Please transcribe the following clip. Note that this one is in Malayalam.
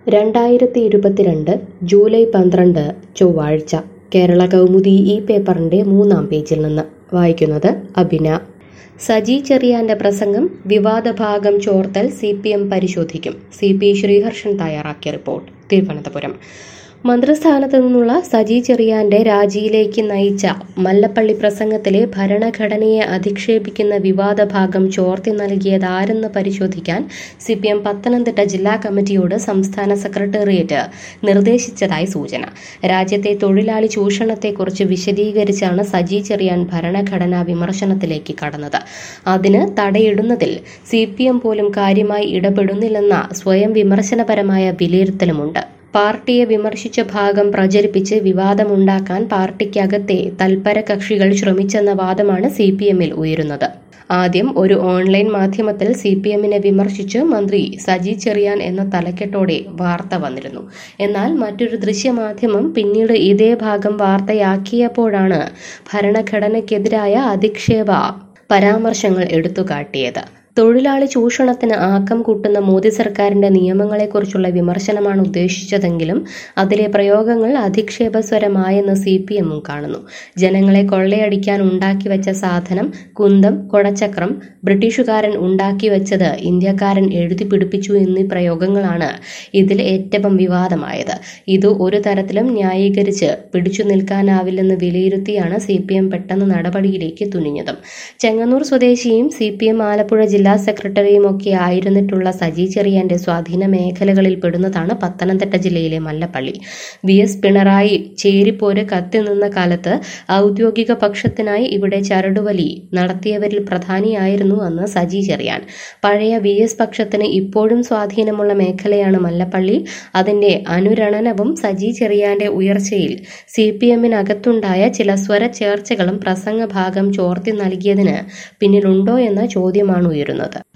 രണ്ടായിരത്തി ഇരുപത്തിരണ്ട് ജൂലൈ പന്ത്രണ്ട് ചൊവ്വാഴ്ച കേരള കൗമുദി ഈ പേപ്പറിന്റെ മൂന്നാം പേജിൽ നിന്ന് വായിക്കുന്നത് അബിന സജി ചെറിയാന്റെ പ്രസംഗം വിവാദ ഭാഗം ചോർത്തൽ സി പി എം പരിശോധിക്കും സി പി ശ്രീഹർഷൻ തയ്യാറാക്കിയ റിപ്പോർട്ട് തിരുവനന്തപുരം മന്ത്രിസ്ഥാനത്ത് നിന്നുള്ള സജി ചെറിയാന്റെ രാജിയിലേക്ക് നയിച്ച മല്ലപ്പള്ളി പ്രസംഗത്തിലെ ഭരണഘടനയെ അധിക്ഷേപിക്കുന്ന വിവാദ ഭാഗം ചോർത്തി നൽകിയതാരെന്ന് പരിശോധിക്കാൻ സി പി എം പത്തനംതിട്ട ജില്ലാ കമ്മിറ്റിയോട് സംസ്ഥാന സെക്രട്ടേറിയറ്റ് നിർദ്ദേശിച്ചതായി സൂചന രാജ്യത്തെ തൊഴിലാളി ചൂഷണത്തെക്കുറിച്ച് വിശദീകരിച്ചാണ് സജി ചെറിയാൻ ഭരണഘടനാ വിമർശനത്തിലേക്ക് കടന്നത് അതിന് തടയിടുന്നതിൽ സി പി എം പോലും കാര്യമായി ഇടപെടുന്നില്ലെന്ന സ്വയം വിമർശനപരമായ വിലയിരുത്തലുമുണ്ട് പാർട്ടിയെ വിമർശിച്ച ഭാഗം പ്രചരിപ്പിച്ച് വിവാദമുണ്ടാക്കാൻ പാർട്ടിക്കകത്തെ തൽപര കക്ഷികൾ ശ്രമിച്ചെന്ന വാദമാണ് സി പി എമ്മിൽ ഉയരുന്നത് ആദ്യം ഒരു ഓൺലൈൻ മാധ്യമത്തിൽ സി പി എമ്മിനെ വിമർശിച്ച് മന്ത്രി സജി ചെറിയാൻ എന്ന തലക്കെട്ടോടെ വാർത്ത വന്നിരുന്നു എന്നാൽ മറ്റൊരു ദൃശ്യമാധ്യമം പിന്നീട് ഇതേ ഭാഗം വാർത്തയാക്കിയപ്പോഴാണ് ഭരണഘടനയ്ക്കെതിരായ അധിക്ഷേപ പരാമർശങ്ങൾ എടുത്തുകാട്ടിയത് തൊഴിലാളി ചൂഷണത്തിന് ആക്കം കൂട്ടുന്ന മോദി സർക്കാരിന്റെ നിയമങ്ങളെക്കുറിച്ചുള്ള വിമർശനമാണ് ഉദ്ദേശിച്ചതെങ്കിലും അതിലെ പ്രയോഗങ്ങൾ അധിക്ഷേപസ്വരമായെന്ന് സി പി എമ്മും കാണുന്നു ജനങ്ങളെ കൊള്ളയടിക്കാൻ ഉണ്ടാക്കിവെച്ച സാധനം കുന്തം കൊടച്ചക്രം ബ്രിട്ടീഷുകാരൻ ഉണ്ടാക്കിവെച്ചത് ഇന്ത്യക്കാരൻ എഴുതി പിടിപ്പിച്ചു എന്നീ പ്രയോഗങ്ങളാണ് ഇതിൽ ഏറ്റവും വിവാദമായത് ഇത് ഒരു തരത്തിലും ന്യായീകരിച്ച് പിടിച്ചു നിൽക്കാനാവില്ലെന്ന് വിലയിരുത്തിയാണ് സി പി എം പെട്ടെന്ന് നടപടിയിലേക്ക് തുനിഞ്ഞതും ചെങ്ങന്നൂർ സ്വദേശിയും സി പി എം ആലപ്പുഴ ജില്ലാ സെക്രട്ടറിയുമൊക്കെ ആയിരുന്നിട്ടുള്ള സജി ചെറിയാന്റെ സ്വാധീന മേഖലകളിൽ പെടുന്നതാണ് പത്തനംതിട്ട ജില്ലയിലെ മല്ലപ്പള്ളി വി എസ് പിണറായി ചേരിപ്പോര് കത്തിനിന്ന കാലത്ത് ഔദ്യോഗിക പക്ഷത്തിനായി ഇവിടെ ചരടുവലി നടത്തിയവരിൽ പ്രധാനിയായിരുന്നു അന്ന് സജി ചെറിയാൻ പഴയ വി എസ് പക്ഷത്തിന് ഇപ്പോഴും സ്വാധീനമുള്ള മേഖലയാണ് മല്ലപ്പള്ളി അതിന്റെ അനുരണനവും സജി ചെറിയാന്റെ ഉയർച്ചയിൽ സി പി എമ്മിനകത്തുണ്ടായ ചില സ്വര ചേർച്ചകളും പ്രസംഗഭാഗം ചോർത്തി നൽകിയതിന് പിന്നിലുണ്ടോ എന്ന ചോദ്യമാണ് ഉയരുന്നത്